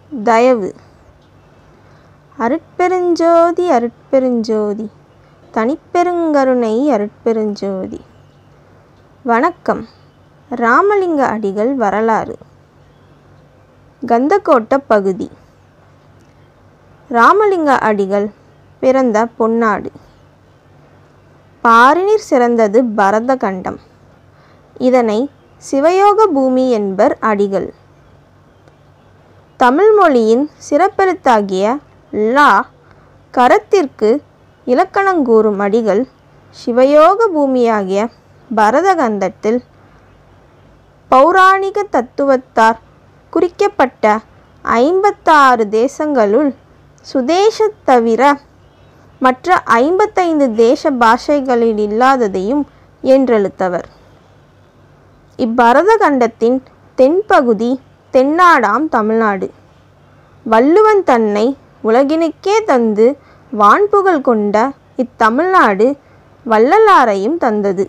தயவு அருட்பெருஞ்சோதி அருட்பெருஞ்சோதி தனிப்பெருங்கருணை அருட்பெருஞ்சோதி வணக்கம் ராமலிங்க அடிகள் வரலாறு கந்தக்கோட்ட பகுதி ராமலிங்க அடிகள் பிறந்த பொன்னாடு பாரினிற் சிறந்தது பரதகண்டம் இதனை சிவயோக பூமி என்பர் அடிகள் தமிழ் மொழியின் சிறப்பெழுத்தாகிய லா கரத்திற்கு இலக்கணங்கூறும் அடிகள் சிவயோக பூமியாகிய பரதகண்டத்தில் பௌராணிக தத்துவத்தார் குறிக்கப்பட்ட ஐம்பத்தாறு தேசங்களுள் சுதேசத் தவிர மற்ற ஐம்பத்தைந்து தேச பாஷைகளில் இல்லாததையும் என்றெழுத்தவர் இப்பரத கண்டத்தின் தென்பகுதி தென்னாடாம் தமிழ்நாடு வள்ளுவன் தன்னை உலகினுக்கே தந்து வான்புகழ் கொண்ட இத்தமிழ்நாடு வள்ளலாரையும் தந்தது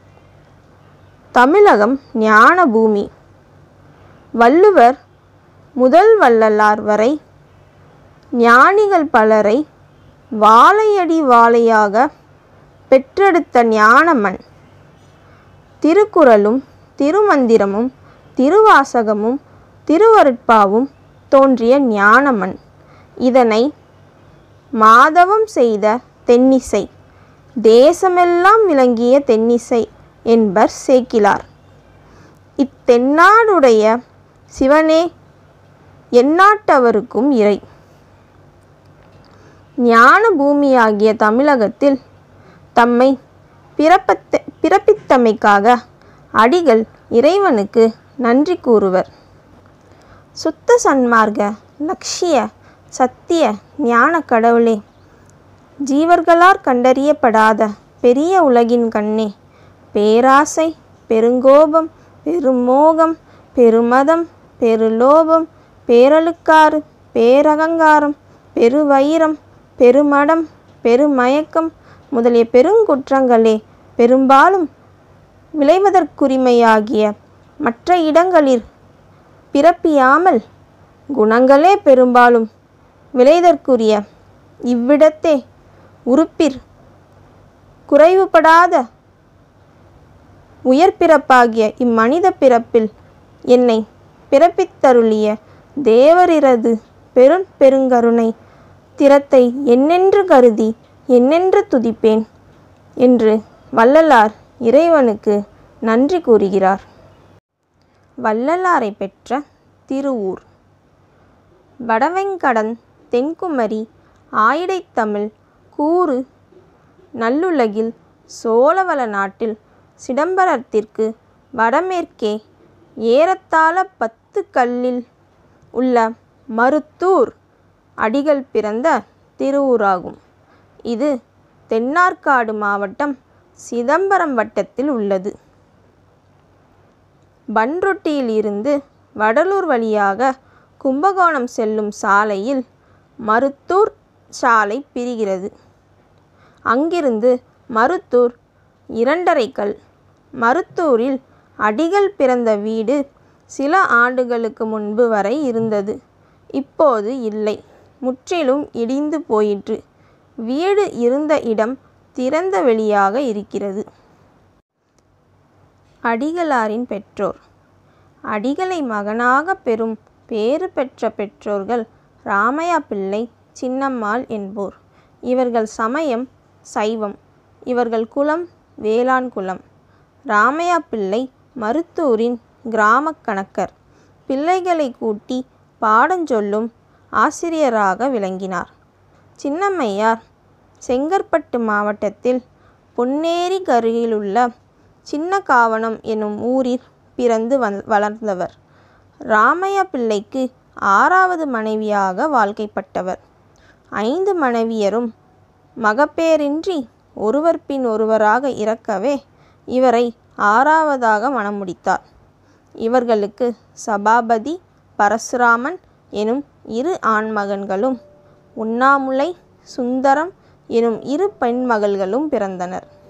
தமிழகம் ஞான பூமி வள்ளுவர் முதல் வள்ளலார் வரை ஞானிகள் பலரை வாழையடி வாழையாக பெற்றெடுத்த ஞானமன் திருக்குறளும் திருமந்திரமும் திருவாசகமும் திருவருட்பாவும் தோன்றிய ஞானமன் இதனை மாதவம் செய்த தென்னிசை தேசமெல்லாம் விளங்கிய தென்னிசை என்பர் சேக்கிலார் இத்தென்னாடுடைய சிவனே எந்நாட்டவருக்கும் இறை ஞான பூமியாகிய தமிழகத்தில் தம்மை பிறப்பத்த பிறப்பித்தமைக்காக அடிகள் இறைவனுக்கு நன்றி கூறுவர் சுத்த சன்மார்க்க லட்சிய சத்திய ஞான கடவுளே ஜீவர்களார் கண்டறியப்படாத பெரிய உலகின் கண்ணே பேராசை பெருங்கோபம் பெருமோகம் பெருமதம் பெருலோபம் பேரழுக்காறு பேரகங்காரம் பெருவயிரம் பெருமடம் பெருமயக்கம் முதலிய பெருங்குற்றங்களே பெரும்பாலும் விளைவதற்குரிமையாகிய மற்ற இடங்களில் பிறப்பியாமல் குணங்களே பெரும்பாலும் விளைதற்குரிய இவ்விடத்தே உறுப்பிற் குறைவுபடாத உயர்பிறப்பாகிய இம்மனித பிறப்பில் என்னை பிறப்பித்தருளிய தேவரிரது பெரும் பெருங்கருணை திறத்தை என்னென்று கருதி என்னென்று துதிப்பேன் என்று வள்ளலார் இறைவனுக்கு நன்றி கூறுகிறார் வள்ளலாரை பெற்ற திருவூர் வடவெங்கடன் தென்குமரி ஆயிடைத்தமிழ் கூறு நல்லுலகில் சோழவள நாட்டில் சிதம்பரத்திற்கு வடமேற்கே ஏறத்தாழ பத்து கல்லில் உள்ள மருத்தூர் அடிகள் பிறந்த திருவூராகும் இது தென்னார்காடு மாவட்டம் சிதம்பரம் வட்டத்தில் உள்ளது பன்ருட்டியில் இருந்து வடலூர் வழியாக கும்பகோணம் செல்லும் சாலையில் மருத்தூர் சாலை பிரிகிறது அங்கிருந்து மருத்தூர் இரண்டரைக்கல் மருத்தூரில் அடிகள் பிறந்த வீடு சில ஆண்டுகளுக்கு முன்பு வரை இருந்தது இப்போது இல்லை முற்றிலும் இடிந்து போயிற்று வீடு இருந்த இடம் திறந்த வெளியாக இருக்கிறது அடிகளாரின் பெற்றோர் அடிகளை மகனாக பெறும் பேறு பெற்ற பெற்றோர்கள் ராமையா பிள்ளை சின்னம்மாள் என்போர் இவர்கள் சமயம் சைவம் இவர்கள் குலம் வேளாண் குலம் ராமையா பிள்ளை மருத்தூரின் கிராம கணக்கர் பிள்ளைகளை கூட்டி பாடஞ்சொல்லும் ஆசிரியராக விளங்கினார் சின்னம்மையார் செங்கற்பட்டு மாவட்டத்தில் பொன்னேரி கருகிலுள்ள சின்ன காவனம் எனும் ஊரில் பிறந்து வந் வளர்ந்தவர் ராமைய பிள்ளைக்கு ஆறாவது மனைவியாக வாழ்க்கைப்பட்டவர் ஐந்து மனைவியரும் மகப்பேரின்றி ஒருவர் பின் ஒருவராக இறக்கவே இவரை ஆறாவதாக மணமுடித்தார் இவர்களுக்கு சபாபதி பரசுராமன் எனும் இரு ஆண்மகன்களும் உண்ணாமுலை சுந்தரம் எனும் இரு பெண் மகள்களும் பிறந்தனர்